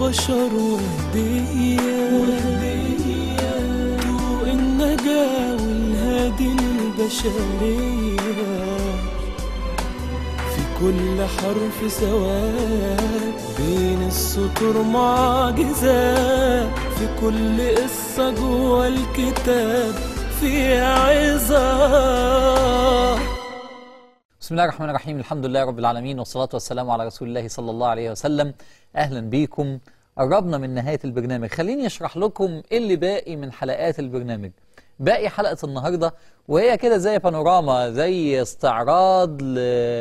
للبشر وهدية طوق النجاة والهادي للبشرية في كل حرف سواد بين السطور معجزات في كل قصة جوا الكتاب فيها عظات بسم الله الرحمن الرحيم الحمد لله رب العالمين والصلاة والسلام على رسول الله صلى الله عليه وسلم أهلا بيكم قربنا من نهاية البرنامج خليني أشرح لكم إيه اللي باقي من حلقات البرنامج باقي حلقة النهاردة وهي كده زي بانوراما زي استعراض ل...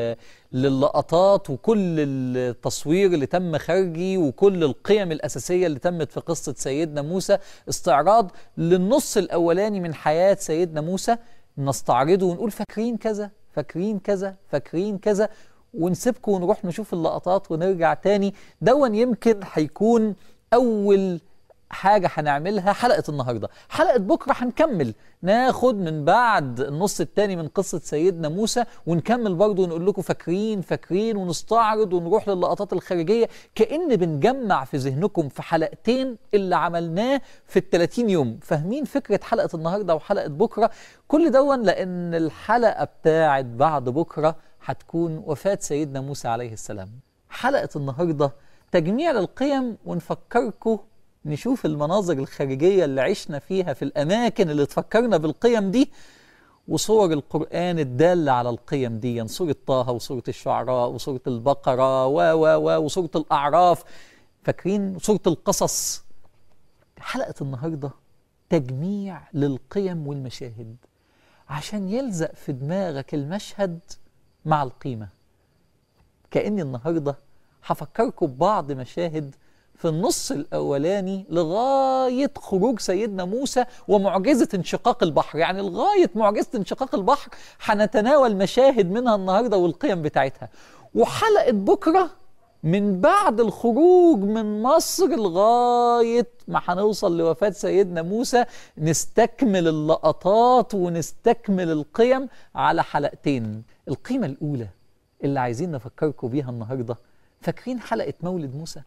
للقطات وكل التصوير اللي تم خارجي وكل القيم الأساسية اللي تمت في قصة سيدنا موسى استعراض للنص الأولاني من حياة سيدنا موسى نستعرضه ونقول فاكرين كذا فاكرين كذا فاكرين كذا ونسيبكم ونروح نشوف اللقطات ونرجع تاني دون يمكن هيكون أول حاجة هنعملها حلقة النهاردة حلقة بكرة هنكمل ناخد من بعد النص التاني من قصة سيدنا موسى ونكمل برضه ونقول لكم فاكرين فاكرين ونستعرض ونروح للقطات الخارجية كأن بنجمع في ذهنكم في حلقتين اللي عملناه في ال 30 يوم فاهمين فكرة حلقة النهاردة وحلقة بكرة كل دون لأن الحلقة بتاعت بعد بكرة هتكون وفاة سيدنا موسى عليه السلام حلقة النهاردة تجميع للقيم ونفكركم نشوف المناظر الخارجية اللي عشنا فيها في الأماكن اللي تفكرنا بالقيم دي وصور القرآن الدالة على القيم دي سورة طه وسورة الشعراء وسورة البقرة و و و وسورة الأعراف فاكرين سورة القصص حلقة النهاردة تجميع للقيم والمشاهد عشان يلزق في دماغك المشهد مع القيمة كأني النهاردة هفكركم ببعض مشاهد في النص الأولاني لغاية خروج سيدنا موسى ومعجزة انشقاق البحر يعني لغاية معجزة انشقاق البحر هنتناول مشاهد منها النهاردة والقيم بتاعتها وحلقة بكرة من بعد الخروج من مصر لغاية ما هنوصل لوفاة سيدنا موسى نستكمل اللقطات ونستكمل القيم على حلقتين القيمة الأولى اللي عايزين نفكركم بيها النهاردة فاكرين حلقة مولد موسى؟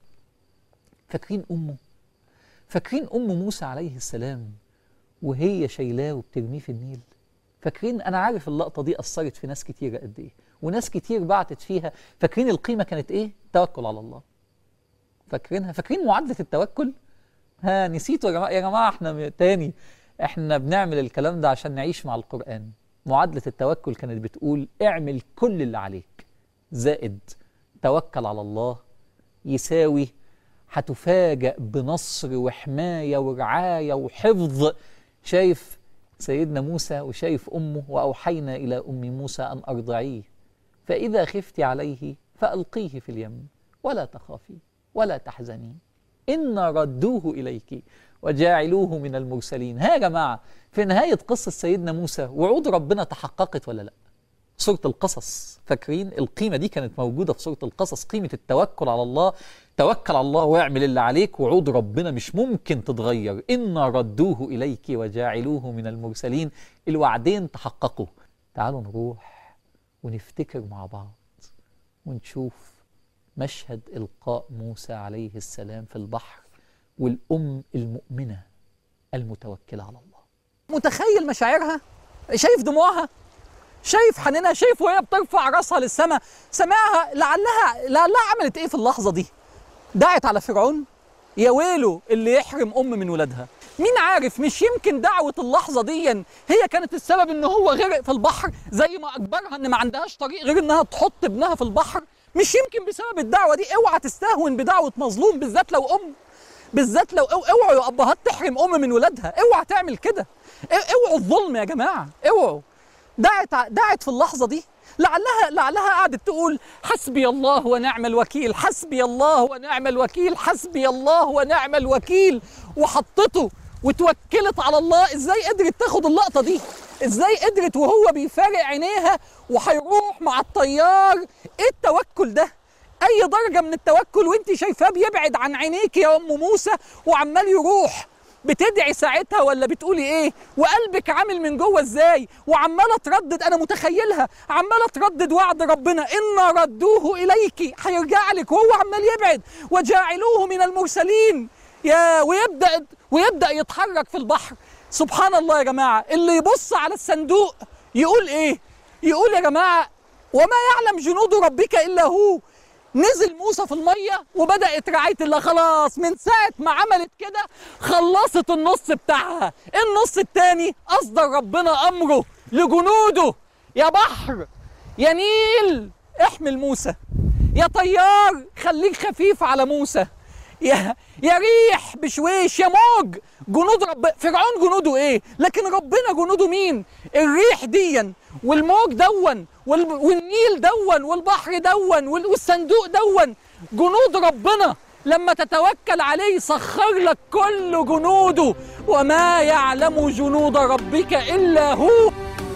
فاكرين أمه فاكرين أم موسى عليه السلام وهي شايلاه وبترميه في النيل فاكرين أنا عارف اللقطة دي أثرت في ناس كتيرة قد إيه وناس كتير بعتت فيها فاكرين القيمة كانت إيه توكل على الله فاكرينها فاكرين معادلة التوكل ها نسيتوا يا جماعة يا جماعة احنا تاني احنا بنعمل الكلام ده عشان نعيش مع القرآن معادلة التوكل كانت بتقول اعمل كل اللي عليك زائد توكل على الله يساوي هتفاجأ بنصر وحماية ورعاية وحفظ شايف سيدنا موسى وشايف أمه وأوحينا إلى أم موسى أن أرضعيه فإذا خفت عليه فألقيه في اليم ولا تخافي ولا تحزني إن ردوه إليك وجاعلوه من المرسلين ها يا جماعة في نهاية قصة سيدنا موسى وعود ربنا تحققت ولا لأ سورة القصص فاكرين القيمة دي كانت موجودة في سورة القصص قيمة التوكل على الله توكل على الله واعمل اللي عليك وعود ربنا مش ممكن تتغير إن ردوه إليك وجاعلوه من المرسلين الوعدين تحققوا تعالوا نروح ونفتكر مع بعض ونشوف مشهد إلقاء موسى عليه السلام في البحر والأم المؤمنة المتوكلة على الله متخيل مشاعرها شايف دموعها شايف حنينها شايف وهي بترفع راسها للسماء سمعها لعلها لعلها عملت ايه في اللحظه دي دعت على فرعون يا ويله اللي يحرم ام من ولادها مين عارف مش يمكن دعوة اللحظة دي هي كانت السبب ان هو غرق في البحر زي ما اجبرها ان ما عندهاش طريق غير انها تحط ابنها في البحر مش يمكن بسبب الدعوة دي اوعى تستهون بدعوة مظلوم بالذات لو ام بالذات لو أو اوعوا يا ابهات تحرم ام من ولادها اوعى تعمل كده اوعوا الظلم يا جماعة اوعوا دعت دعت في اللحظه دي لعلها لعلها قعدت تقول حسبي الله ونعم الوكيل حسبي الله ونعم الوكيل حسبي الله ونعم الوكيل وحطته وتوكلت على الله ازاي قدرت تاخد اللقطه دي ازاي قدرت وهو بيفارق عينيها وهيروح مع الطيار ايه التوكل ده اي درجه من التوكل وانت شايفاه بيبعد عن عينيك يا ام موسى وعمال يروح بتدعي ساعتها ولا بتقولي ايه وقلبك عامل من جوه ازاي وعماله تردد انا متخيلها عماله تردد وعد ربنا ان ردوه اليك هيرجع لك وهو عمال يبعد وجاعلوه من المرسلين يا ويبدا ويبدا يتحرك في البحر سبحان الله يا جماعه اللي يبص على الصندوق يقول ايه يقول يا جماعه وما يعلم جنود ربك الا هو نزل موسى في الميه وبدات رعايه الله خلاص من ساعه ما عملت كده خلصت النص بتاعها النص التاني اصدر ربنا امره لجنوده يا بحر يا نيل احمل موسى يا طيار خليك خفيف على موسى يا يا ريح بشويش يا موج جنود رب فرعون جنوده ايه لكن ربنا جنوده مين الريح ديا والموج دون وال... والنيل دون والبحر دون وال... والصندوق دون جنود ربنا لما تتوكل عليه يسخر لك كل جنوده وما يعلم جنود ربك الا هو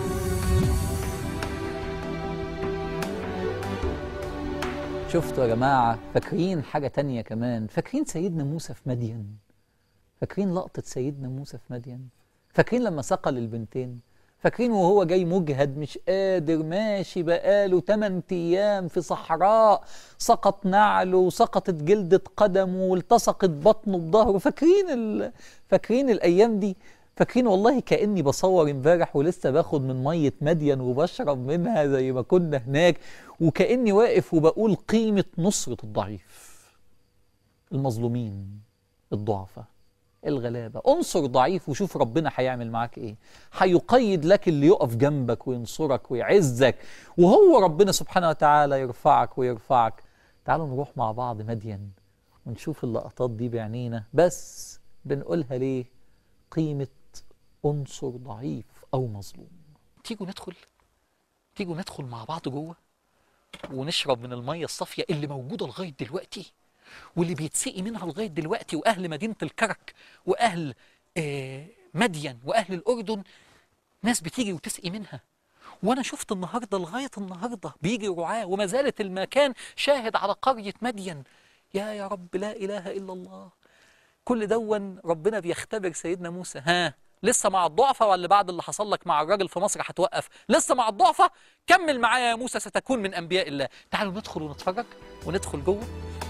شفتوا يا جماعة فاكرين حاجة تانية كمان فاكرين سيدنا موسى في مدين فاكرين لقطة سيدنا موسى في مدين فاكرين لما سقل البنتين فاكرين وهو جاي مجهد مش قادر ماشي بقاله 8 ايام في صحراء سقط نعله وسقطت جلدة قدمه والتصقت بطنه بظهره فاكرين ال... فاكرين الايام دي فاكرين والله كاني بصور امبارح ولسه باخد من ميه مدين وبشرب منها زي ما كنا هناك وكاني واقف وبقول قيمه نصره الضعيف المظلومين الضعفاء الغلابه انصر ضعيف وشوف ربنا هيعمل معاك ايه هيقيد لك اللي يقف جنبك وينصرك ويعزك وهو ربنا سبحانه وتعالى يرفعك ويرفعك تعالوا نروح مع بعض مدين ونشوف اللقطات دي بعينينا بس بنقولها ليه قيمة عنصر ضعيف أو مظلوم تيجوا ندخل تيجوا ندخل مع بعض جوه ونشرب من الميه الصافيه اللي موجوده لغايه دلوقتي واللي بيتسقي منها لغايه دلوقتي واهل مدينه الكرك واهل آه مدين واهل الاردن ناس بتيجي وتسقي منها وانا شفت النهارده لغايه النهارده بيجي رعاه وما زالت المكان شاهد على قريه مدين يا يا رب لا اله الا الله كل دون ربنا بيختبر سيدنا موسى ها لسه مع الضعفة ولا بعد اللي حصل لك مع الراجل في مصر هتوقف لسه مع الضعفة كمل معايا يا موسى ستكون من أنبياء الله تعالوا ندخل ونتفرج وندخل جوه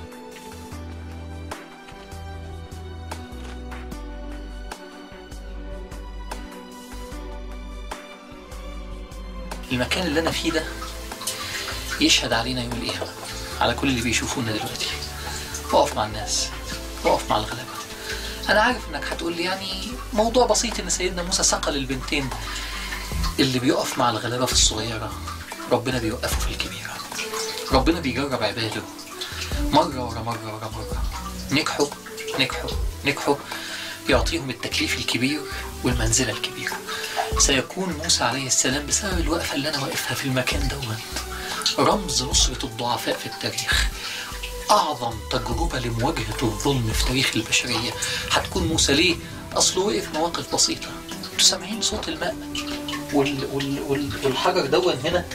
المكان اللي أنا فيه ده يشهد علينا يوم القيامة على كل اللي بيشوفونا دلوقتي اقف مع الناس اقف مع الغلابة انا عارف انك هتقول لي يعني موضوع بسيط ان سيدنا موسى سقل البنتين اللي بيقف مع الغلابه في الصغيره ربنا بيوقفه في الكبيره ربنا بيجرب عباده مره ورا مره ورا مره نجحوا نجحوا نجحوا يعطيهم التكليف الكبير والمنزله الكبيره سيكون موسى عليه السلام بسبب الوقفه اللي انا واقفها في المكان دوت رمز نصره الضعفاء في التاريخ أعظم تجربة لمواجهة الظلم في تاريخ البشرية هتكون موسى ليه؟ أصله وقف مواقف بسيطة انتوا سامعين صوت الماء وال وال وال والحجر دون هنا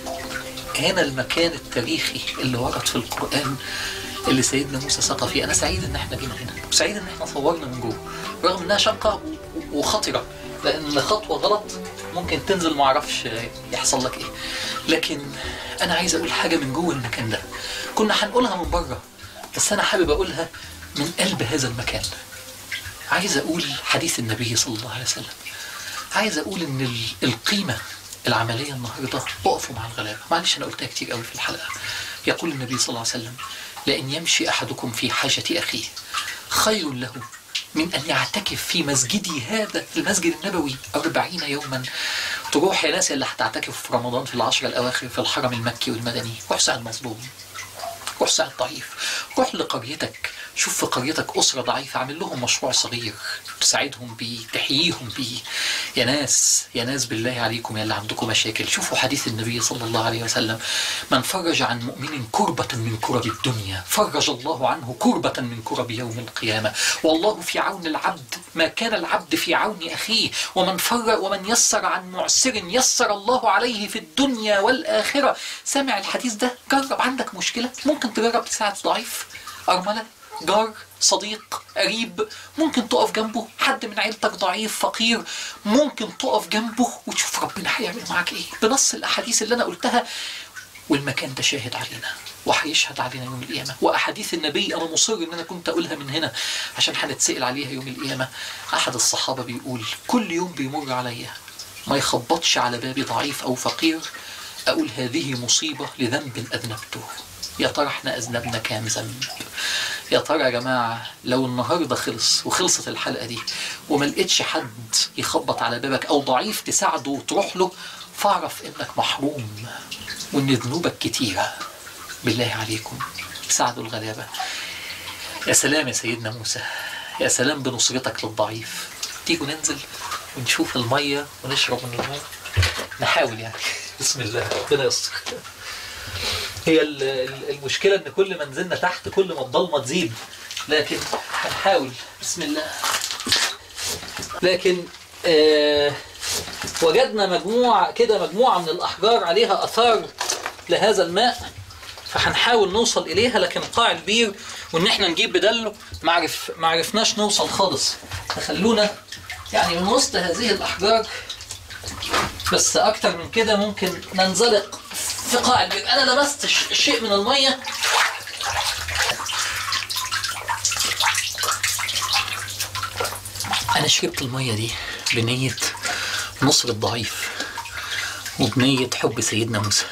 هنا المكان التاريخي اللي ورد في القرآن اللي سيدنا موسى سقى فيه أنا سعيد إن إحنا جينا هنا وسعيد إن إحنا صورنا من جوه رغم إنها شقة وخطرة لأن خطوة غلط ممكن تنزل معرفش يحصل لك إيه لكن أنا عايز أقول حاجة من جوه المكان ده كنا هنقولها من بره بس أنا حابب أقولها من قلب هذا المكان عايز أقول حديث النبي صلى الله عليه وسلم عايز أقول إن ال- القيمة العملية النهاردة اقفوا مع الغلابة معلش أنا قلتها كتير قوي في الحلقة يقول النبي صلى الله عليه وسلم لأن يمشي أحدكم في حاجة أخيه خير له من أن يعتكف في مسجدي هذا المسجد النبوي أربعين يوما تروح يا ناس اللي هتعتكف في رمضان في العشرة الأواخر في الحرم المكي والمدني روح ساعد المظلوم روح ساعد ضعيف روح لقريتك شوف في قريتك أسرة ضعيفة عامل لهم مشروع صغير تساعدهم بيه تحييهم بيه يا ناس يا ناس بالله عليكم يا اللي عندكم مشاكل شوفوا حديث النبي صلى الله عليه وسلم من فرج عن مؤمن كربة من كرب الدنيا فرج الله عنه كربة من كرب يوم القيامة والله في عون العبد ما كان العبد في عون أخيه ومن فر ومن يسر عن معسر يسر الله عليه في الدنيا والآخرة سامع الحديث ده جرب عندك مشكلة ممكن تجرب تساعد ضعيف أرملة جار صديق قريب ممكن تقف جنبه حد من عيلتك ضعيف فقير ممكن تقف جنبه وتشوف ربنا هيعمل معاك ايه بنص الاحاديث اللي انا قلتها والمكان ده شاهد علينا وهيشهد علينا يوم القيامة وأحاديث النبي أنا مصر إن أنا كنت أقولها من هنا عشان هنتسأل عليها يوم القيامة أحد الصحابة بيقول كل يوم بيمر عليا ما يخبطش على بابي ضعيف أو فقير أقول هذه مصيبة لذنب أذنبته يا ترى احنا أذنبنا كام ذنب يا ترى يا جماعة لو النهاردة خلص وخلصت الحلقة دي وما لقيتش حد يخبط على بابك أو ضعيف تساعده وتروح له فاعرف إنك محروم وإن ذنوبك كتيرة بالله عليكم ساعدوا الغلابة يا سلام يا سيدنا موسى يا سلام بنصرتك للضعيف تيجوا ننزل ونشوف المية ونشرب من المية نحاول يعني بسم الله ربنا يستر هي ال- ال- المشكلة ان كل ما نزلنا تحت كل ما الضلمة تزيد لكن هنحاول بسم الله لكن آه وجدنا مجموعة كده مجموعة من الأحجار عليها أثار لهذا الماء فهنحاول نوصل إليها لكن قاع البير وإن إحنا نجيب بدله معرف معرفناش نوصل خالص فخلونا يعني من وسط هذه الأحجار بس أكتر من كده ممكن ننزلق في قاع البير أنا لمست ش- شيء من المية أنا شربت المية دي بنية نصر الضعيف وبنية حب سيدنا موسى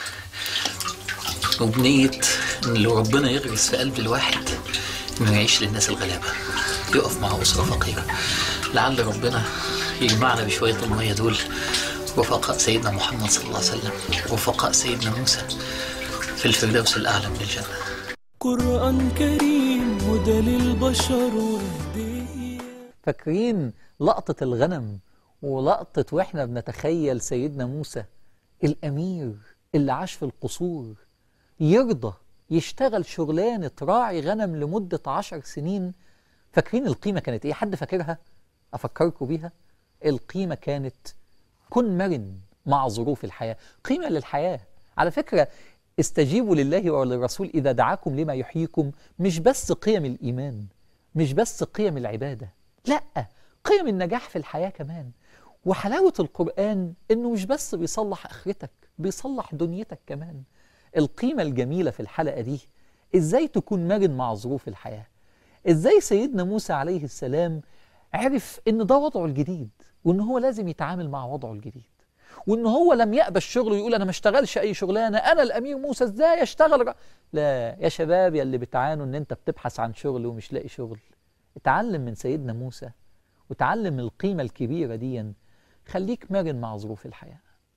وبنية إن لو ربنا يغرس في قلب الواحد إنه يعيش للناس الغلابة يقف مع أسرة فقيرة لعل ربنا يجمعنا بشوية المية دول رفقاء سيدنا محمد صلى الله عليه وسلم رفقاء سيدنا موسى في الفردوس الأعلى من الجنة قرآن كريم هدى للبشر وهدية فاكرين لقطة الغنم ولقطة واحنا بنتخيل سيدنا موسى الأمير اللي عاش في القصور يرضى يشتغل شغلانة راعي غنم لمدة عشر سنين فاكرين القيمة كانت ايه؟ حد فاكرها؟ أفكركم بيها؟ القيمة كانت كن مرن مع ظروف الحياة قيمة للحياة على فكرة استجيبوا لله وللرسول إذا دعاكم لما يحييكم مش بس قيم الإيمان مش بس قيم العبادة لا قيم النجاح في الحياة كمان وحلاوة القرآن إنه مش بس بيصلح آخرتك بيصلح دنيتك كمان القيمة الجميلة في الحلقة دي إزاي تكون مرن مع ظروف الحياة إزاي سيدنا موسى عليه السلام عرف إن ده وضعه الجديد وإن هو لازم يتعامل مع وضعه الجديد وإن هو لم يأبى الشغل ويقول أنا ما اشتغلش أي شغلانة أنا الأمير موسى إزاي أشتغل ر- لا يا شباب يا اللي بتعانوا إن أنت بتبحث عن شغل ومش لاقي شغل اتعلم من سيدنا موسى وتعلم القيمة الكبيرة دي خليك مرن مع ظروف الحياة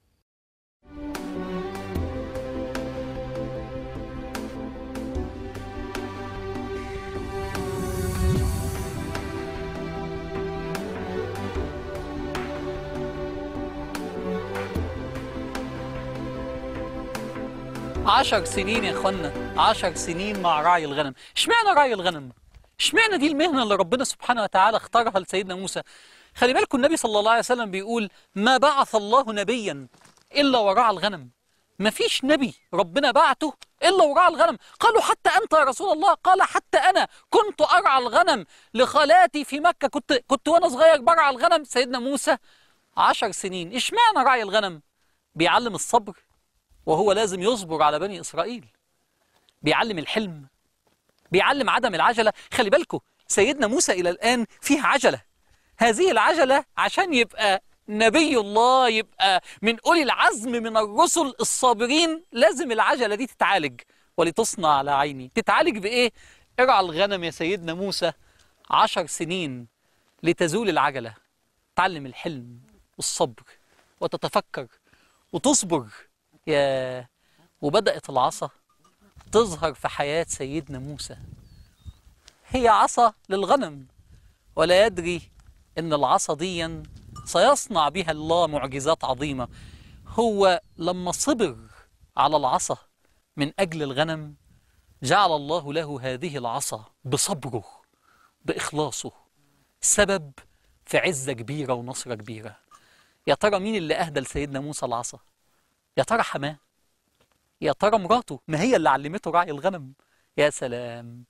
عشر سنين يا اخوانا عشر سنين مع راعي الغنم اشمعنى راعي الغنم اشمعنى دي المهنة اللي ربنا سبحانه وتعالى اختارها لسيدنا موسى خلي بالكم النبي صلى الله عليه وسلم بيقول ما بعث الله نبيا إلا ورعى الغنم ما فيش نبي ربنا بعته إلا ورعى الغنم قالوا حتى أنت يا رسول الله قال حتى أنا كنت أرعى الغنم لخالاتي في مكة كنت, كنت وأنا صغير برعى الغنم سيدنا موسى عشر سنين اشمعنى رعي الغنم بيعلم الصبر وهو لازم يصبر على بني إسرائيل بيعلم الحلم بيعلم عدم العجلة خلي بالكم سيدنا موسى إلى الآن فيه عجلة هذه العجلة عشان يبقى نبي الله يبقى من أولي العزم من الرسل الصابرين لازم العجلة دي تتعالج ولتصنع على عيني تتعالج بإيه؟ ارعى الغنم يا سيدنا موسى عشر سنين لتزول العجلة تعلم الحلم والصبر وتتفكر وتصبر يا وبدأت العصا تظهر في حياة سيدنا موسى هي عصا للغنم ولا يدري ان العصا دي سيصنع بها الله معجزات عظيمة هو لما صبر على العصا من أجل الغنم جعل الله له هذه العصا بصبره بإخلاصه سبب في عزة كبيرة ونصرة كبيرة يا ترى مين اللي أهدى لسيدنا موسى العصا يا ترى حماه يا ترى مراته ما هي اللي علمته رعي الغنم يا سلام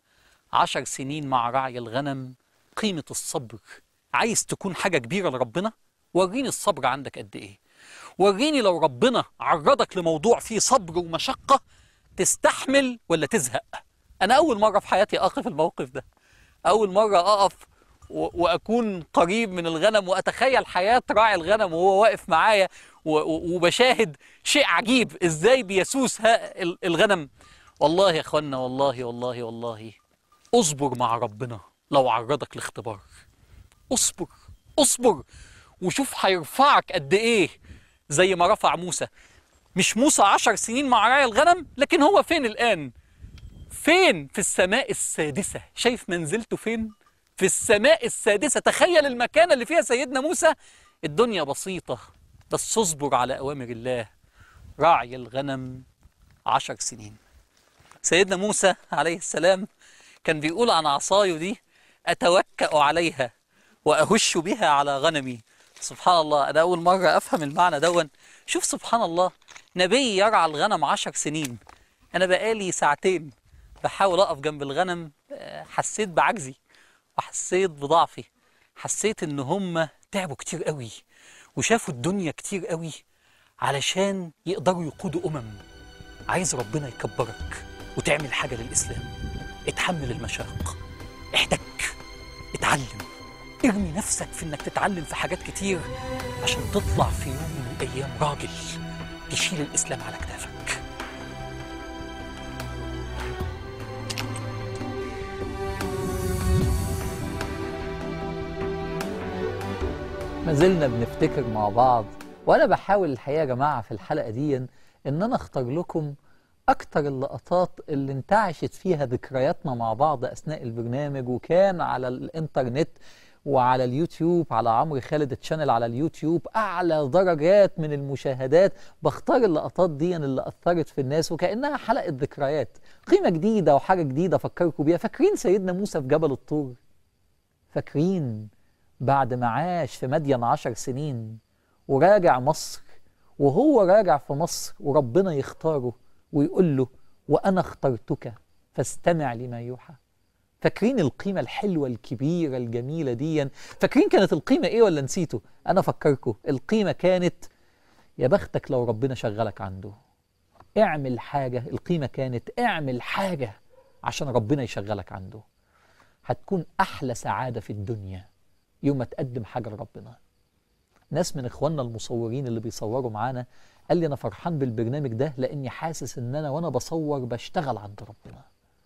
عشر سنين مع رعي الغنم قيمة الصبر عايز تكون حاجة كبيرة لربنا وريني الصبر عندك قد ايه وريني لو ربنا عرضك لموضوع فيه صبر ومشقة تستحمل ولا تزهق أنا أول مرة في حياتي أقف الموقف ده أول مرة أقف و- وأكون قريب من الغنم وأتخيل حياة راعي الغنم وهو واقف معايا و- و- وبشاهد شيء عجيب إزاي بيسوس ها- ال- الغنم والله يا أخوانا والله والله والله اصبر مع ربنا لو عرضك لاختبار اصبر اصبر وشوف هيرفعك قد ايه زي ما رفع موسى مش موسى عشر سنين مع راعي الغنم لكن هو فين الآن فين في السماء السادسة شايف منزلته فين في السماء السادسة تخيل المكان اللي فيها سيدنا موسى الدنيا بسيطة بس اصبر على أوامر الله راعي الغنم عشر سنين سيدنا موسى عليه السلام كان بيقول عن عصايه دي أتوكأ عليها وأهش بها على غنمي سبحان الله أنا أول مرة أفهم المعنى دون شوف سبحان الله نبي يرعى الغنم عشر سنين أنا بقالي ساعتين بحاول أقف جنب الغنم آه، حسيت بعجزي وحسيت بضعفي حسيت إن هم تعبوا كتير قوي وشافوا الدنيا كتير قوي علشان يقدروا يقودوا أمم عايز ربنا يكبرك وتعمل حاجة للإسلام اتحمل المشاق احتك اتعلم ارمي نفسك في انك تتعلم في حاجات كتير عشان تطلع في يوم من الايام راجل تشيل الاسلام على كتافك ما زلنا بنفتكر مع بعض وانا بحاول الحقيقه يا جماعه في الحلقه دي ان انا اختار لكم اكتر اللقطات اللي انتعشت فيها ذكرياتنا مع بعض اثناء البرنامج وكان على الانترنت وعلى اليوتيوب على عمرو خالد تشانل على اليوتيوب اعلى درجات من المشاهدات بختار اللقطات دي اللي اثرت في الناس وكانها حلقه ذكريات قيمه جديده وحاجه جديده افكركم بيها فاكرين سيدنا موسى في جبل الطور فاكرين بعد ما عاش في مدين عشر سنين وراجع مصر وهو راجع في مصر وربنا يختاره ويقول له وأنا اخترتك فاستمع لما يوحى فاكرين القيمة الحلوة الكبيرة الجميلة دي فاكرين كانت القيمة ايه ولا نسيتوا انا افكركم القيمة كانت يا بختك لو ربنا شغلك عنده اعمل حاجة القيمة كانت اعمل حاجة عشان ربنا يشغلك عنده هتكون احلى سعادة في الدنيا يوم ما تقدم حاجة لربنا ناس من اخواننا المصورين اللي بيصوروا معانا قال لي انا فرحان بالبرنامج ده لاني حاسس ان انا وانا بصور بشتغل عند ربنا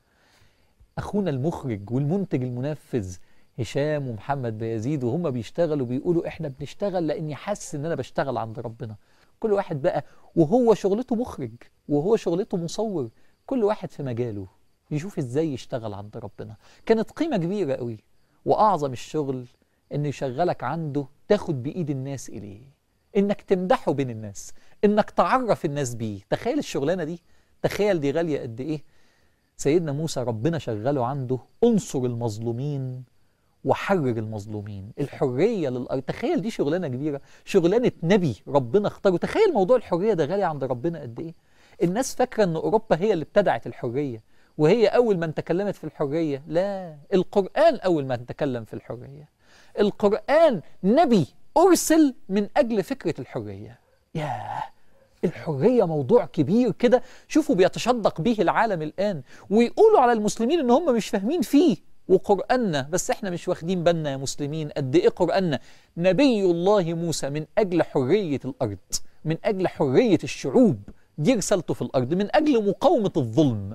اخونا المخرج والمنتج المنفذ هشام ومحمد بيزيد وهم بيشتغلوا بيقولوا احنا بنشتغل لاني حاسس ان انا بشتغل عند ربنا كل واحد بقى وهو شغلته مخرج وهو شغلته مصور كل واحد في مجاله يشوف ازاي يشتغل عند ربنا كانت قيمة كبيرة قوي واعظم الشغل انه يشغلك عنده تاخد بايد الناس اليه انك تمدحه بين الناس انك تعرف الناس بيه تخيل الشغلانه دي تخيل دي غاليه قد ايه سيدنا موسى ربنا شغله عنده انصر المظلومين وحرر المظلومين الحريه للارض تخيل دي شغلانه كبيره شغلانه نبي ربنا اختاره تخيل موضوع الحريه ده غالي عند ربنا قد ايه الناس فاكره ان اوروبا هي اللي ابتدعت الحريه وهي اول من تكلمت في الحريه لا القران اول من تكلم في الحريه القرآن نبي أرسل من أجل فكرة الحرية ياه الحرية موضوع كبير كده شوفوا بيتشدق به العالم الآن ويقولوا على المسلمين إن هم مش فاهمين فيه وقرآننا بس احنا مش واخدين بالنا يا مسلمين قد ايه قرآننا نبي الله موسى من أجل حرية الأرض من أجل حرية الشعوب دي رسالته في الأرض من أجل مقاومة الظلم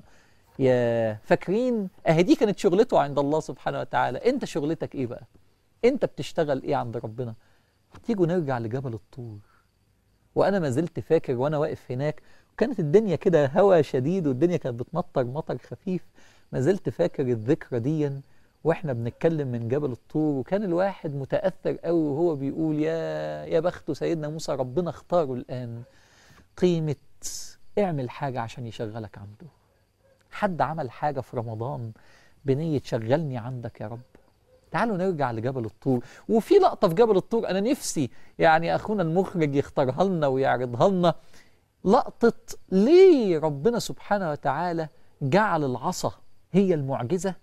يا فاكرين اهي دي كانت شغلته عند الله سبحانه وتعالى انت شغلتك ايه بقى انت بتشتغل ايه عند ربنا تيجوا نرجع لجبل الطور وانا ما زلت فاكر وانا واقف هناك وكانت الدنيا كده هوا شديد والدنيا كانت بتمطر مطر خفيف ما زلت فاكر الذكرى دي واحنا بنتكلم من جبل الطور وكان الواحد متاثر قوي وهو بيقول يا يا بخته سيدنا موسى ربنا اختاره الان قيمه اعمل حاجه عشان يشغلك عنده حد عمل حاجه في رمضان بنيه شغلني عندك يا رب تعالوا نرجع لجبل الطور وفي لقطة في جبل الطور أنا نفسي يعني أخونا المخرج يختارها لنا ويعرضها لنا لقطة ليه ربنا سبحانه وتعالى جعل العصا هي المعجزة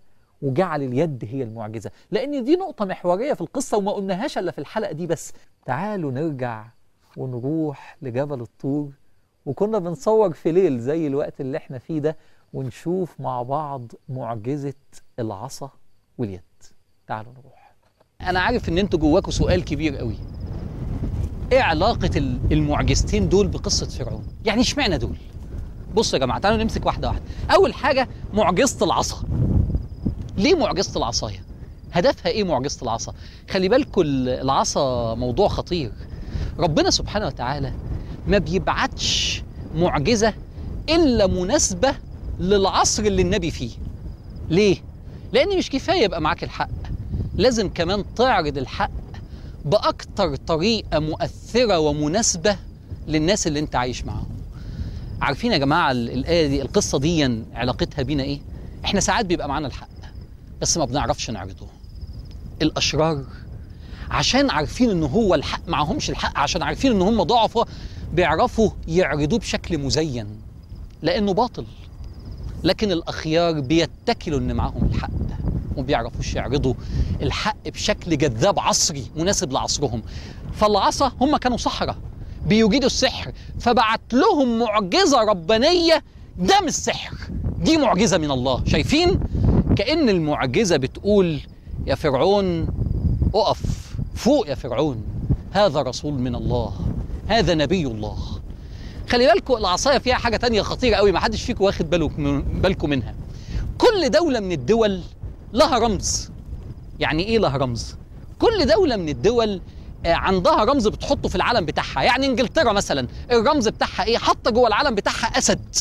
وجعل اليد هي المعجزة لأن دي نقطة محورية في القصة وما قلناهاش إلا في الحلقة دي بس تعالوا نرجع ونروح لجبل الطور وكنا بنصور في ليل زي الوقت اللي احنا فيه ده ونشوف مع بعض معجزة العصا واليد تعالوا نروح انا عارف ان انتوا جواكوا سؤال كبير قوي ايه علاقه ال- المعجزتين دول بقصه فرعون يعني اشمعنى دول بصوا يا جماعه تعالوا نمسك واحده واحده اول حاجه معجزه العصا ليه معجزه العصايه هدفها ايه معجزه العصا خلي بالكم ال- العصا موضوع خطير ربنا سبحانه وتعالى ما بيبعتش معجزه الا مناسبه للعصر اللي النبي فيه ليه لان مش كفايه يبقى معاك الحق لازم كمان تعرض الحق بأكتر طريقة مؤثرة ومناسبة للناس اللي انت عايش معاهم عارفين يا جماعة ال- الآية دي القصة دي علاقتها بينا ايه؟ احنا ساعات بيبقى معانا الحق بس ما بنعرفش نعرضه الأشرار عشان عارفين ان هو الحق معهمش الحق عشان عارفين ان هم ضعفة بيعرفوا يعرضوه بشكل مزين لأنه باطل لكن الأخيار بيتكلوا ان معاهم الحق وما بيعرفوش يعرضوا الحق بشكل جذاب عصري مناسب لعصرهم فالعصا هم كانوا سحرة بيجيدوا السحر فبعت لهم معجزة ربانية ده مش سحر دي معجزة من الله شايفين كأن المعجزة بتقول يا فرعون اقف فوق يا فرعون هذا رسول من الله هذا نبي الله خلي بالكم العصاية فيها حاجة تانية خطيرة قوي ما حدش فيكم واخد باله بالكم منها كل دولة من الدول لها رمز يعني ايه لها رمز كل دولة من الدول آه، عندها رمز بتحطه في العلم بتاعها يعني انجلترا مثلا الرمز بتاعها ايه حاطه جوه العلم بتاعها اسد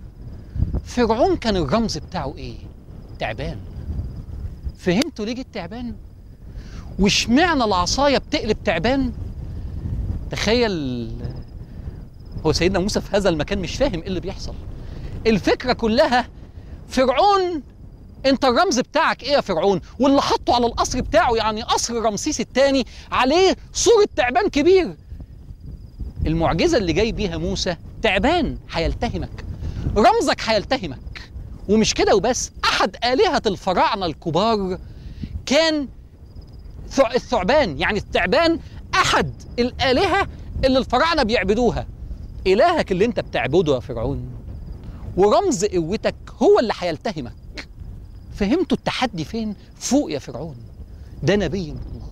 فرعون كان الرمز بتاعه ايه تعبان فهمتوا ليه جه التعبان واشمعنى العصايه بتقلب تعبان تخيل هو سيدنا موسى في هذا المكان مش فاهم ايه اللي بيحصل الفكره كلها فرعون انت الرمز بتاعك ايه يا فرعون واللي حطه على القصر بتاعه يعني قصر رمسيس الثاني عليه صورة تعبان كبير المعجزة اللي جاي بيها موسى تعبان هيلتهمك رمزك هيلتهمك ومش كده وبس أحد آلهة الفراعنة الكبار كان ثع- الثعبان يعني التعبان أحد الآلهة اللي الفراعنة بيعبدوها إلهك اللي أنت بتعبده يا فرعون ورمز قوتك هو اللي هيلتهمك فهمتوا التحدي فين؟ فوق يا فرعون ده نبي من الله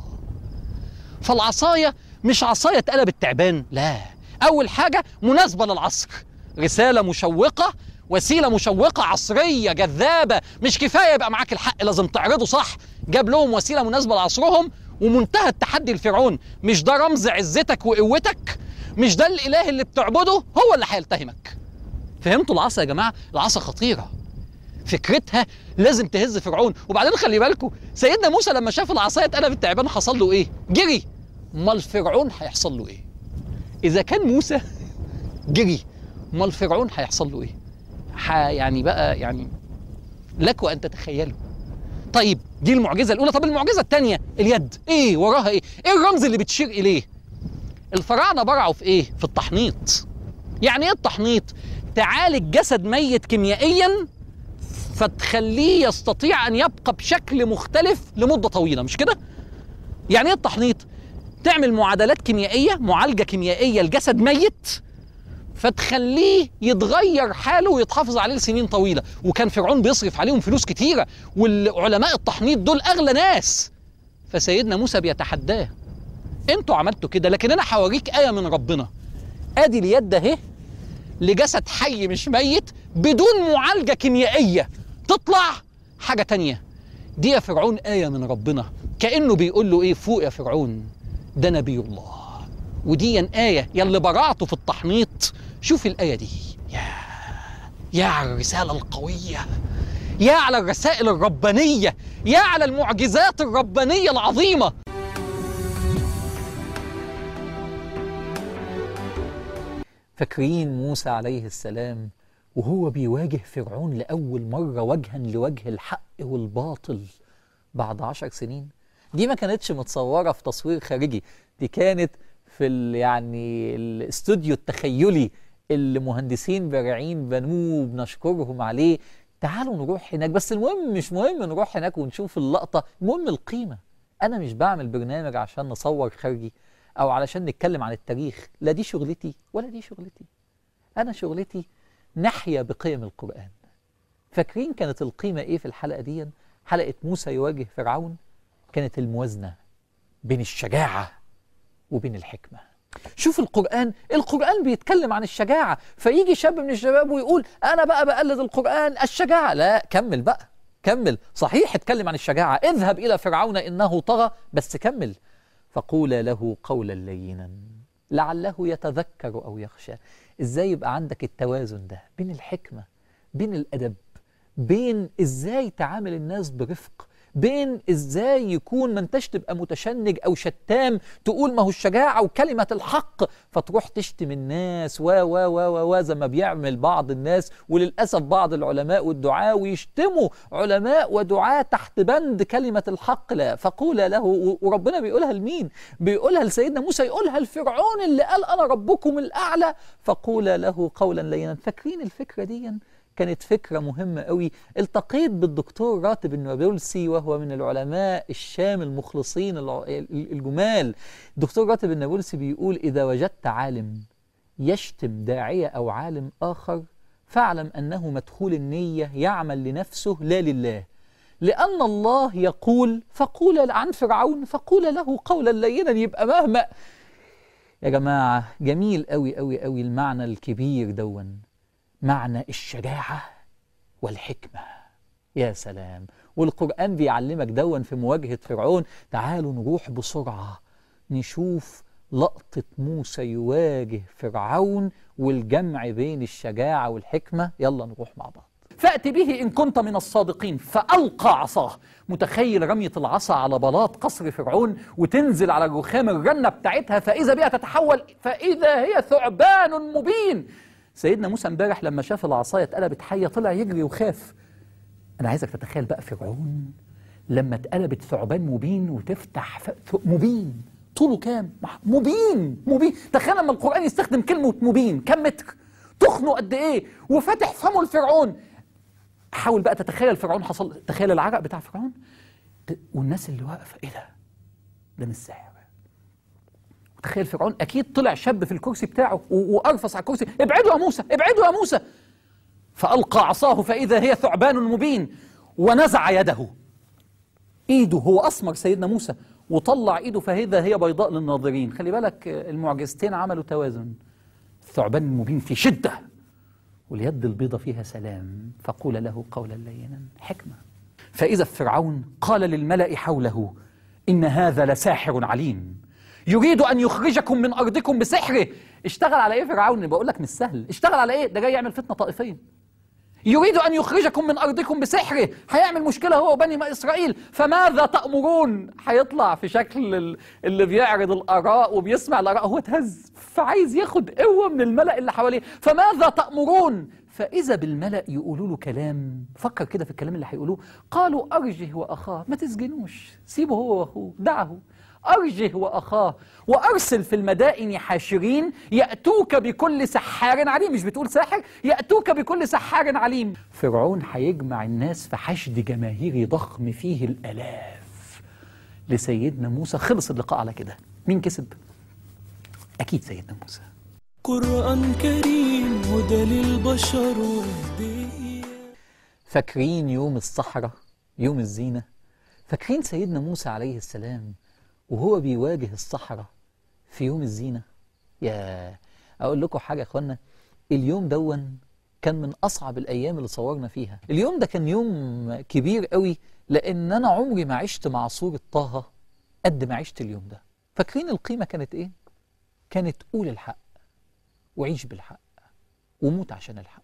فالعصاية مش عصاية اتقلبت تعبان لا أول حاجة مناسبة للعصر رسالة مشوقة وسيلة مشوقة عصرية جذابة مش كفاية يبقى معاك الحق لازم تعرضه صح جاب لهم وسيلة مناسبة لعصرهم ومنتهى التحدي لفرعون مش ده رمز عزتك وقوتك مش ده الإله اللي بتعبده هو اللي هيلتهمك فهمتوا العصا يا جماعة العصا خطيرة فكرتها لازم تهز فرعون وبعدين خلي بالكم سيدنا موسى لما شاف العصايه اتقلبت تعبان حصل له ايه جري امال فرعون هيحصل له ايه اذا كان موسى جري امال فرعون هيحصل له ايه ح- يعني بقى يعني لكم ان تتخيلوا طيب دي المعجزه الاولى طب المعجزه الثانيه اليد ايه وراها ايه ايه الرمز اللي بتشير اليه الفراعنه برعوا في ايه في التحنيط يعني ايه التحنيط تعالج جسد ميت كيميائيا فتخليه يستطيع ان يبقى بشكل مختلف لمده طويله مش كده يعني ايه التحنيط تعمل معادلات كيميائيه معالجه كيميائيه لجسد ميت فتخليه يتغير حاله ويتحافظ عليه لسنين طويله وكان فرعون بيصرف عليهم فلوس كتيره والعلماء التحنيط دول اغلى ناس فسيدنا موسى بيتحداه انتوا عملتوا كده لكن انا هوريك ايه من ربنا ادي اليد اهي لجسد حي مش ميت بدون معالجة كيميائية تطلع حاجة تانية دي يا فرعون آية من ربنا كأنه بيقول له إيه فوق يا فرعون ده نبي الله ودي آية يلي برعته في التحنيط شوف الآية دي يا يا على الرسالة القوية يا على الرسائل الربانية يا على المعجزات الربانية العظيمة فاكرين موسى عليه السلام وهو بيواجه فرعون لأول مرة وجها لوجه الحق والباطل بعد عشر سنين دي ما كانتش متصورة في تصوير خارجي دي كانت في ال يعني الاستوديو التخيلي اللي مهندسين بارعين بنوه بنشكرهم عليه تعالوا نروح هناك بس المهم مش مهم نروح هناك ونشوف اللقطة المهم القيمة أنا مش بعمل برنامج عشان نصور خارجي أو علشان نتكلم عن التاريخ لا دي شغلتي ولا دي شغلتي أنا شغلتي نحيا بقيم القرآن فاكرين كانت القيمة إيه في الحلقة دي حلقة موسى يواجه فرعون كانت الموازنة بين الشجاعة وبين الحكمة شوف القرآن القرآن بيتكلم عن الشجاعة فيجي شاب من الشباب ويقول أنا بقى بقلد القرآن الشجاعة لا كمل بقى كمل صحيح اتكلم عن الشجاعة اذهب إلى فرعون إنه طغى بس كمل فقولا له قولا لينا لعله يتذكر أو يخشى إزاي يبقى عندك التوازن ده بين الحكمة بين الأدب بين إزاي تعامل الناس برفق بين ازاي يكون ما انتش تبقى متشنج او شتام تقول ما هو الشجاعه وكلمه الحق فتروح تشتم الناس و و و و و زي ما بيعمل بعض الناس وللاسف بعض العلماء والدعاة ويشتموا علماء ودعاة تحت بند كلمه الحق لا فقول له و- وربنا بيقولها لمين؟ بيقولها لسيدنا موسى يقولها لفرعون اللي قال انا ربكم الاعلى فقول له قولا لينا فاكرين الفكره دي؟ كانت فكرة مهمة قوي التقيت بالدكتور راتب النابلسي وهو من العلماء الشام المخلصين الع- الجمال دكتور راتب النابلسي بيقول إذا وجدت عالم يشتم داعية أو عالم آخر فاعلم أنه مدخول النية يعمل لنفسه لا لله لأن الله يقول فقول عن فرعون فقول له قولا لينا يبقى مهما يا جماعة جميل قوي قوي قوي المعنى الكبير دون معنى الشجاعة والحكمة يا سلام والقرآن بيعلمك دون في مواجهة فرعون تعالوا نروح بسرعة نشوف لقطة موسى يواجه فرعون والجمع بين الشجاعة والحكمة يلا نروح مع بعض فأت به إن كنت من الصادقين فألقى عصاه متخيل رمية العصا على بلاط قصر فرعون وتنزل على الرخام الرنة بتاعتها فإذا بها تتحول فإذا هي ثعبان مبين سيدنا موسى امبارح لما شاف العصاية اتقلبت حية طلع يجري وخاف أنا عايزك تتخيل بقى فرعون لما اتقلبت ثعبان مبين وتفتح ف... ث- مبين طوله كام؟ مح- مبين مبين تخيل لما القرآن يستخدم كلمة مبين كم متر؟ تخنه قد إيه؟ وفتح فمه لفرعون حاول بقى تتخيل فرعون حصل تخيل العرق بتاع فرعون ت- والناس اللي واقفة إيه ده؟ ده مش ساحر تخيل فرعون اكيد طلع شاب في الكرسي بتاعه و- وارفص على الكرسي ابعدوا يا موسى ابعدوا يا موسى فالقى عصاه فاذا هي ثعبان مبين ونزع يده ايده هو اسمر سيدنا موسى وطلع ايده فاذا هي بيضاء للناظرين خلي بالك آه، المعجزتين عملوا توازن الثعبان المبين في شده واليد البيضة فيها سلام فقول له قولا لينا حكمة فإذا فرعون قال للملأ حوله إن هذا لساحر عليم يريد أن يخرجكم من أرضكم بسحره اشتغل على إيه فرعون بقول لك مش سهل اشتغل على إيه ده جاي يعمل فتنة طائفية يريد أن يخرجكم من أرضكم بسحره هيعمل مشكلة هو وبني ما إسرائيل فماذا تأمرون هيطلع في شكل ال- اللي بيعرض الآراء وبيسمع الآراء هو اتهز فعايز ياخد قوة من الملأ اللي حواليه فماذا تأمرون فإذا بالملأ يقولوا له كلام فكر كده في الكلام اللي هيقولوه قالوا أرجه وأخاه ما تسجنوش سيبه هو وأخوه دعه أرجه وأخاه وأرسل في المدائن حاشرين يأتوك بكل سحار عليم مش بتقول ساحر يأتوك بكل سحار عليم فرعون هيجمع الناس في حشد جماهيري ضخم فيه الآلاف لسيدنا موسى خلص اللقاء على كده مين كسب؟ أكيد سيدنا موسى قرآن كريم هدى للبشر وهدية فاكرين يوم الصحراء يوم الزينة فاكرين سيدنا موسى عليه السلام وهو بيواجه الصحراء في يوم الزينة يا أقول لكم حاجة يا أخوانا اليوم دون كان من أصعب الأيام اللي صورنا فيها اليوم ده كان يوم كبير قوي لأن أنا عمري ما عشت مع صورة طه قد ما عشت اليوم ده فاكرين القيمة كانت إيه؟ كانت قول الحق وعيش بالحق وموت عشان الحق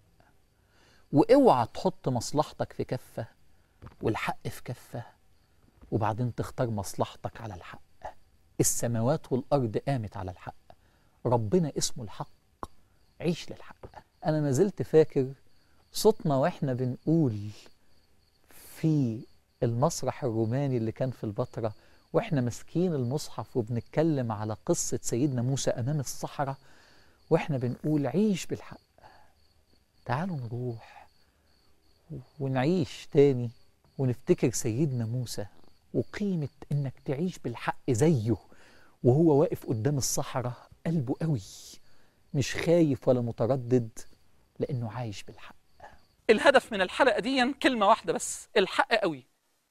واوعى تحط مصلحتك في كفة والحق في كفة وبعدين تختار مصلحتك على الحق السماوات والأرض قامت على الحق ربنا اسمه الحق عيش للحق أنا ما زلت فاكر صوتنا وإحنا بنقول في المسرح الروماني اللي كان في البتراء وإحنا ماسكين المصحف وبنتكلم على قصة سيدنا موسى أمام الصحراء وإحنا بنقول عيش بالحق تعالوا نروح ونعيش تاني ونفتكر سيدنا موسى وقيمة إنك تعيش بالحق زيه وهو واقف قدام الصحراء قلبه قوي مش خايف ولا متردد لأنه عايش بالحق الهدف من الحلقة دي كلمة واحدة بس الحق قوي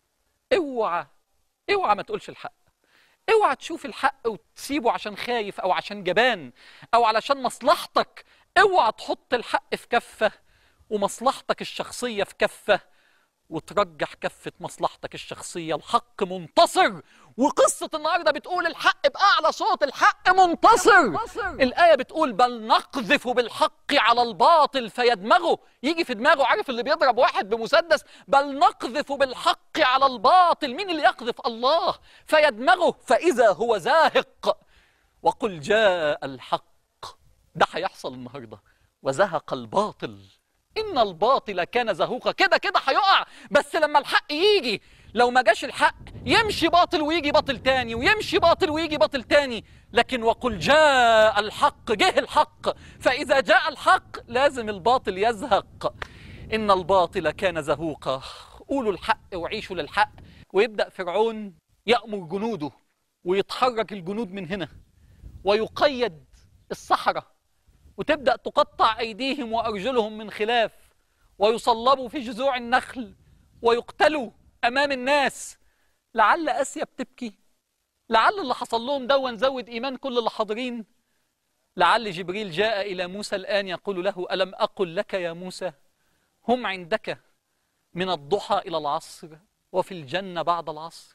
اوعى اوعى ما تقولش الحق اوعى تشوف الحق وتسيبه عشان خايف او عشان جبان او علشان مصلحتك اوعى تحط الحق في كفة ومصلحتك الشخصية في كفة وترجح كفة مصلحتك الشخصية الحق منتصر وقصة النهاردة بتقول الحق بأعلى صوت الحق منتصر الآية بتقول بل نقذف بالحق على الباطل فيدمغه يجي في دماغه عارف اللي بيضرب واحد بمسدس بل نقذف بالحق على الباطل مين اللي يقذف الله فيدمغه فإذا هو زاهق وقل جاء الحق ده هيحصل النهارده وزهق الباطل ان الباطل كان زهوقا كده كده هيقع بس لما الحق يجي لو ما جاش الحق يمشي باطل ويجي باطل تاني ويمشي باطل ويجي باطل تاني لكن وقل جاء الحق جه الحق فاذا جاء الحق لازم الباطل يزهق ان الباطل كان زهوقا قولوا الحق وعيشوا للحق ويبدا فرعون يامر جنوده ويتحرك الجنود من هنا ويقيد الصحراء وتبدأ تقطع أيديهم وأرجلهم من خلاف ويصلبوا في جذوع النخل ويقتلوا أمام الناس لعل آسيا بتبكي لعل اللي حصل لهم ده نزود إيمان كل اللي حاضرين لعل جبريل جاء إلى موسى الآن يقول له ألم أقل لك يا موسى هم عندك من الضحى إلى العصر وفي الجنة بعد العصر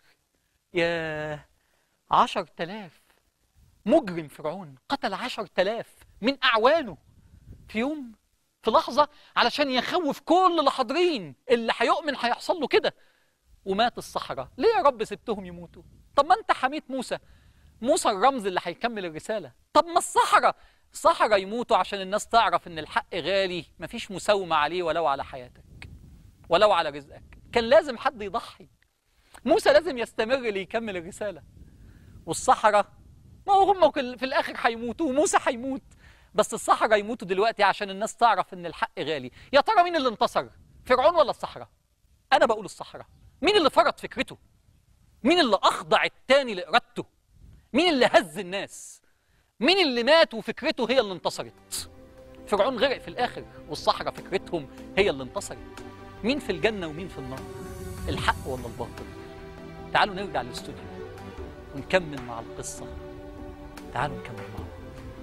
يا عشر تلاف مجرم فرعون قتل عشر تلاف من أعوانه في يوم في لحظة علشان يخوف كل اللي حاضرين اللي هيؤمن هيحصل له كده ومات الصحراء ليه يا رب سبتهم يموتوا طب ما انت حميت موسى موسى الرمز اللي هيكمل الرسالة طب ما الصحراء الصحراء يموتوا عشان الناس تعرف ان الحق غالي مفيش مساومة عليه ولو على حياتك ولو على رزقك كان لازم حد يضحي موسى لازم يستمر ليكمل الرسالة والصحراء ما هو هم كل- في الاخر هيموتوا وموسى هيموت بس الصحراء يموتوا دلوقتي عشان الناس تعرف ان الحق غالي يا ترى مين اللي انتصر فرعون ولا الصحراء انا بقول الصحراء مين اللي فرض فكرته مين اللي اخضع التاني لارادته مين اللي هز الناس مين اللي مات وفكرته هي اللي انتصرت فرعون غرق في الاخر والصحراء فكرتهم هي اللي انتصرت مين في الجنه ومين في النار الحق ولا الباطل تعالوا نرجع للاستوديو ونكمل مع القصه تعالوا نكمل مع بعض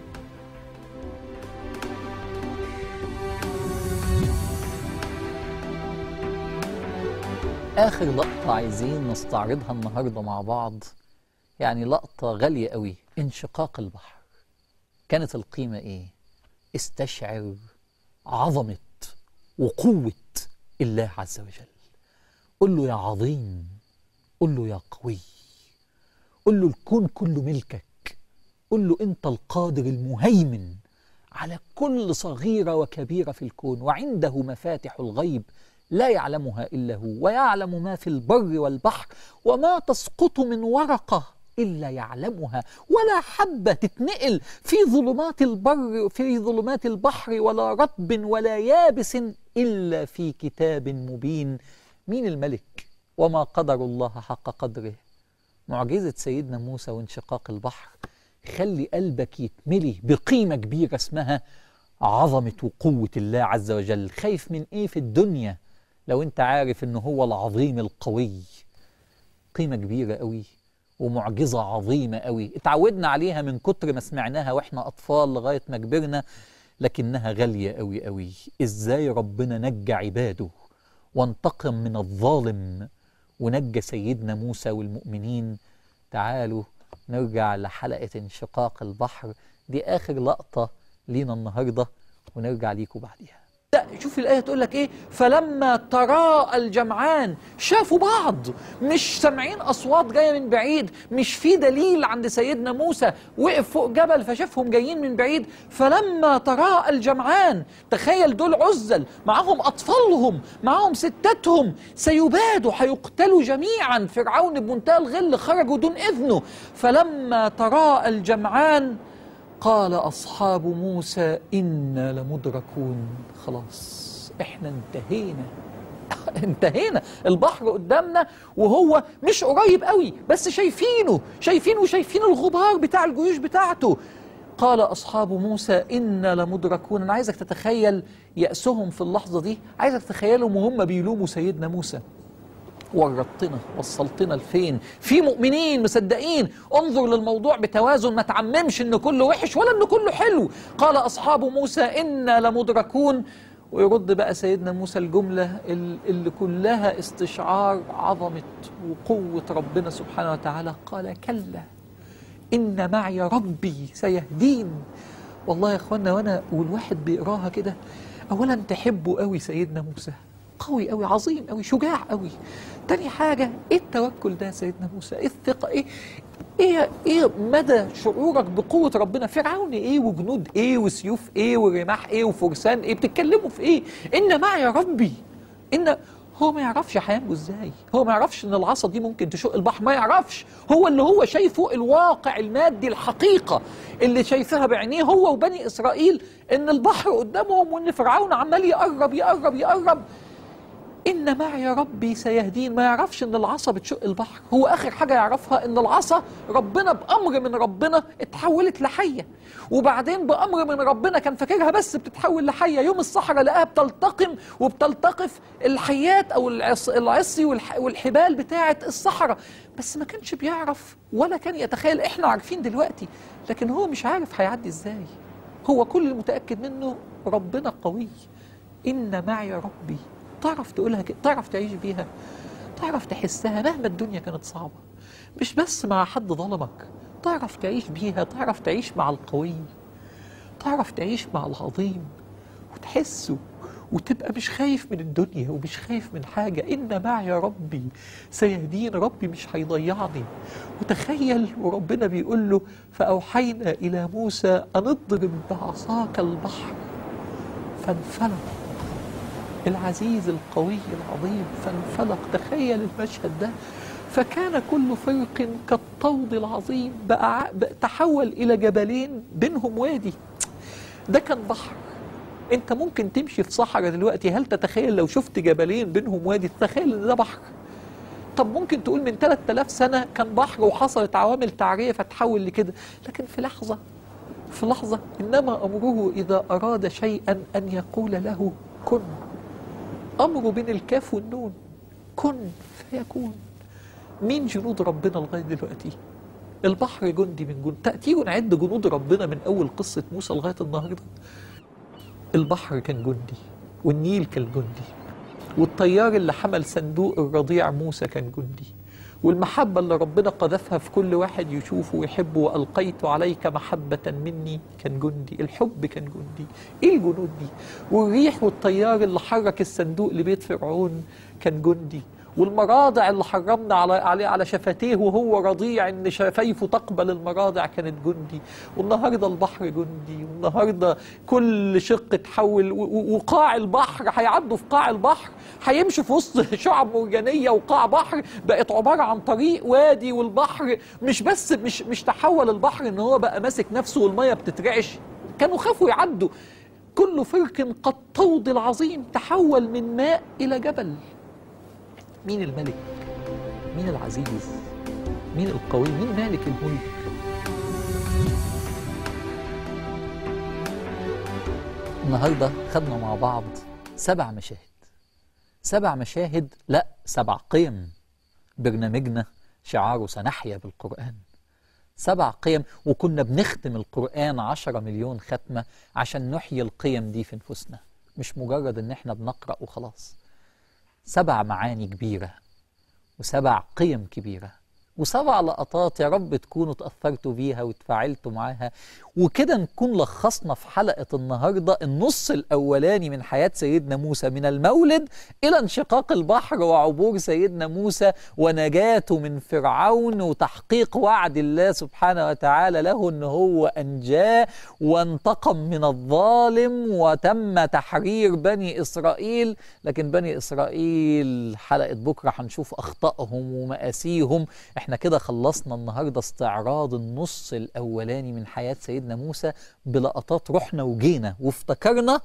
آخر لقطة عايزين نستعرضها النهاردة مع بعض يعني لقطة غالية قوي انشقاق البحر كانت القيمة إيه؟ استشعر عظمة وقوة الله عز وجل قل له يا عظيم قل له يا قوي قل له الكون كله ملكك قل له أنت القادر المهيمن على كل صغيرة وكبيرة في الكون وعنده مفاتح الغيب لا يعلمها إلا هو ويعلم ما في البر والبحر وما تسقط من ورقة إلا يعلمها ولا حبة تتنقل في ظلمات البر في ظلمات البحر ولا رطب ولا يابس إلا في كتاب مبين مين الملك وما قدر الله حق قدره معجزة سيدنا موسى وانشقاق البحر خلي قلبك يتملي بقيمة كبيرة اسمها عظمة وقوة الله عز وجل خايف من ايه في الدنيا لو انت عارف انه هو العظيم القوي قيمة كبيرة قوي ومعجزة عظيمة قوي اتعودنا عليها من كتر ما سمعناها واحنا اطفال لغاية ما كبرنا لكنها غالية قوي قوي ازاي ربنا نجى عباده وانتقم من الظالم ونجى سيدنا موسى والمؤمنين تعالوا نرجع لحلقة انشقاق البحر دي آخر لقطة لينا النهاردة ونرجع ليكم بعديها لا شوف الآية تقول لك إيه فلما تراءى الجمعان شافوا بعض مش سامعين أصوات جاية من بعيد مش في دليل عند سيدنا موسى وقف فوق جبل فشافهم جايين من بعيد فلما تراءى الجمعان تخيل دول عزل معاهم أطفالهم معاهم ستاتهم سيبادوا هيقتلوا جميعا فرعون بمنتهى الغل خرجوا دون إذنه فلما تراءى الجمعان قال أصحاب موسى إنا لمدركون خلاص إحنا انتهينا انتهينا البحر قدامنا وهو مش قريب قوي بس شايفينه شايفينه وشايفين الغبار بتاع الجيوش بتاعته قال أصحاب موسى إنا لمدركون أنا عايزك تتخيل يأسهم في اللحظة دي عايزك تتخيلهم وهم بيلوموا سيدنا موسى ورطتنا وصلتنا لفين في مؤمنين مصدقين انظر للموضوع بتوازن ما تعممش ان كله وحش ولا ان كله حلو قال اصحاب موسى انا لمدركون ويرد بقى سيدنا موسى الجملة ال- اللي كلها استشعار عظمة وقوة ربنا سبحانه وتعالى قال كلا إن معي ربي سيهدين والله يا اخوانا وانا والواحد بيقراها كده اولا تحبه قوي سيدنا موسى قوي قوي عظيم قوي شجاع قوي تاني حاجة ايه التوكل ده يا سيدنا موسى ايه الثقة ايه ايه ايه مدى شعورك بقوة ربنا فرعون ايه وجنود ايه وسيوف ايه ورماح ايه وفرسان ايه بتتكلموا في ايه ان معي ربي ان هو ما يعرفش هيعمله ازاي هو ما يعرفش ان العصا دي ممكن تشق البحر ما يعرفش هو اللي هو شايفه الواقع المادي الحقيقة اللي شايفها بعينيه هو وبني اسرائيل ان البحر قدامهم وان فرعون عمال يقرب يقرب يقرب إن معي ربي سيهدين ما يعرفش إن العصا بتشق البحر هو آخر حاجة يعرفها إن العصا ربنا بأمر من ربنا اتحولت لحية وبعدين بأمر من ربنا كان فاكرها بس بتتحول لحية يوم الصحراء لقاها بتلتقم وبتلتقف الحيات أو العص العصي والح والحبال بتاعة الصحراء بس ما كانش بيعرف ولا كان يتخيل إحنا عارفين دلوقتي لكن هو مش عارف هيعدي إزاي هو كل المتأكد منه ربنا قوي إن معي ربي تعرف تقولها كده تعرف تعيش بيها تعرف تحسها مهما الدنيا كانت صعبة مش بس مع حد ظلمك تعرف تعيش بيها تعرف تعيش مع القوي تعرف تعيش مع العظيم وتحسه وتبقى مش خايف من الدنيا ومش خايف من حاجة إن معي ربي سيهدين ربي مش هيضيعني وتخيل وربنا بيقول له فأوحينا إلى موسى أن اضرب بعصاك البحر فانفلق العزيز القوي العظيم فانفلق تخيل المشهد ده فكان كل فرق كالطود العظيم بقى ع- بقى تحول إلى جبلين بينهم وادي ده كان بحر انت ممكن تمشي في صحراء دلوقتي هل تتخيل لو شفت جبلين بينهم وادي تتخيل ان ده بحر طب ممكن تقول من 3000 سنة كان بحر وحصلت عوامل تعرية فتحول لكده لكن في لحظة في لحظة إنما أمره إذا أراد شيئا أن يقول له كن أمره بين الكاف والنون كن فيكون مين جنود ربنا لغاية دلوقتي البحر جندي من جند تأتيه نعد جنود ربنا من أول قصة موسى لغاية النهاردة البحر كان جندي والنيل كان جندي والطيار اللي حمل صندوق الرضيع موسى كان جندي والمحبة اللي ربنا قذفها في كل واحد يشوفه ويحبه وألقيت عليك محبة مني كان جندي الحب كان جندي إيه الجنود دي والريح والطيار اللي حرك الصندوق لبيت فرعون كان جندي والمراضع اللي حرمنا على عليه على شفتيه وهو رضيع ان شفايفه تقبل المراضع كانت جندي والنهارده البحر جندي والنهارده كل شق اتحول و- و- وقاع البحر هيعدوا في قاع البحر هيمشوا في وسط شعب مرجانيه وقاع بحر بقت عباره عن طريق وادي والبحر مش بس مش مش تحول البحر ان هو بقى ماسك نفسه والميه بتترعش كانوا خافوا يعدوا كل فرق كالطود العظيم تحول من ماء الى جبل مين الملك مين العزيز مين القوي مين مالك الملك النهارده خدنا مع بعض سبع مشاهد سبع مشاهد لا سبع قيم برنامجنا شعاره سنحيا بالقرآن سبع قيم وكنا بنختم القرآن عشرة مليون ختمة عشان نحيي القيم دي في نفوسنا مش مجرد ان احنا بنقرأ وخلاص سبع معاني كبيرة وسبع قيم كبيرة وسبع لقطات يا رب تكونوا تأثرتوا بيها وتفاعلتوا معاها وكده نكون لخصنا في حلقة النهاردة النص الأولاني من حياة سيدنا موسى من المولد إلى انشقاق البحر وعبور سيدنا موسى ونجاته من فرعون وتحقيق وعد الله سبحانه وتعالى له أن هو أنجاه وانتقم من الظالم وتم تحرير بني إسرائيل لكن بني إسرائيل حلقة بكرة هنشوف أخطائهم ومآسيهم احنا كده خلصنا النهاردة استعراض النص الأولاني من حياة سيدنا موسى بلقطات رحنا وجينا وافتكرنا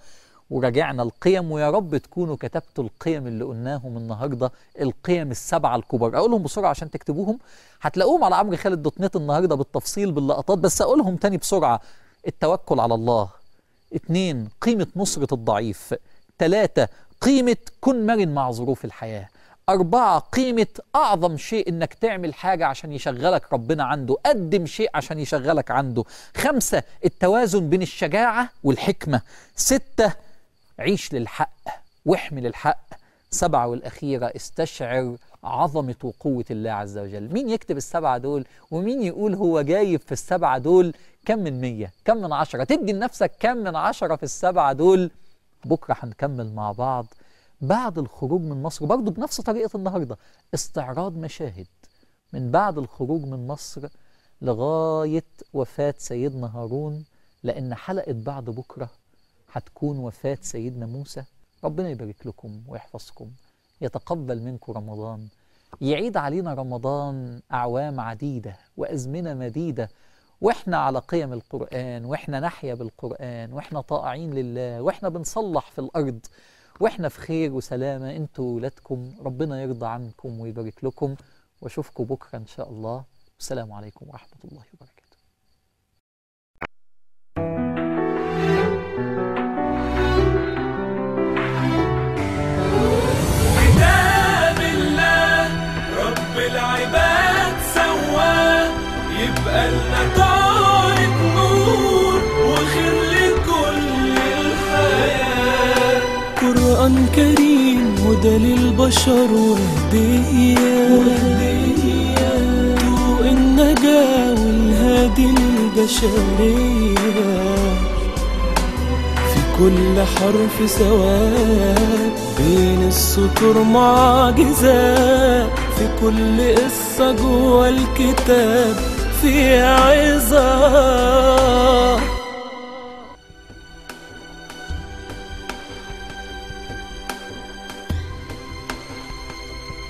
وراجعنا القيم ويا رب تكونوا كتبتوا القيم اللي قلناهم النهارده القيم السبعه الكبار اقولهم بسرعه عشان تكتبوهم هتلاقوهم على عمرو خالد دوت نت النهارده بالتفصيل باللقطات بس اقولهم تاني بسرعه التوكل على الله اتنين قيمة نصرة الضعيف تلاتة قيمة كن مرن مع ظروف الحياة أربعة قيمة أعظم شيء إنك تعمل حاجة عشان يشغلك ربنا عنده قدم شيء عشان يشغلك عنده خمسة التوازن بين الشجاعة والحكمة ستة عيش للحق واحمل الحق سبعة والأخيرة استشعر عظمة وقوة الله عز وجل مين يكتب السبعة دول ومين يقول هو جايب في السبعة دول كم من مية كم من عشرة تدي لنفسك كم من عشرة في السبعة دول بكرة هنكمل مع بعض بعد الخروج من مصر برضه بنفس طريقة النهاردة استعراض مشاهد من بعد الخروج من مصر لغاية وفاة سيدنا هارون لأن حلقة بعد بكرة هتكون وفاة سيدنا موسى ربنا يبارك لكم ويحفظكم يتقبل منكم رمضان يعيد علينا رمضان أعوام عديدة وأزمنة مديدة واحنا على قيم القرآن واحنا نحيا بالقرآن واحنا طائعين لله واحنا بنصلح في الأرض واحنا في خير وسلامة انتوا ولادكم ربنا يرضى عنكم ويبارك لكم واشوفكم بكرة ان شاء الله والسلام عليكم ورحمة الله وبركاته كتاب الله رب العباد سواه يبقى لنا طارق نور وخير لكل الحياة قرآن كريم هدى للبشر وهدية ضوء النجاة والهادي للبشرية في كل حرف سواء بين السطور معجزات في كل قصة جوه الكتاب في عظة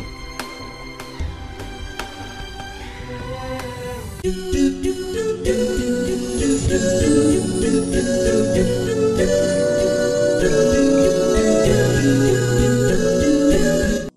do do do do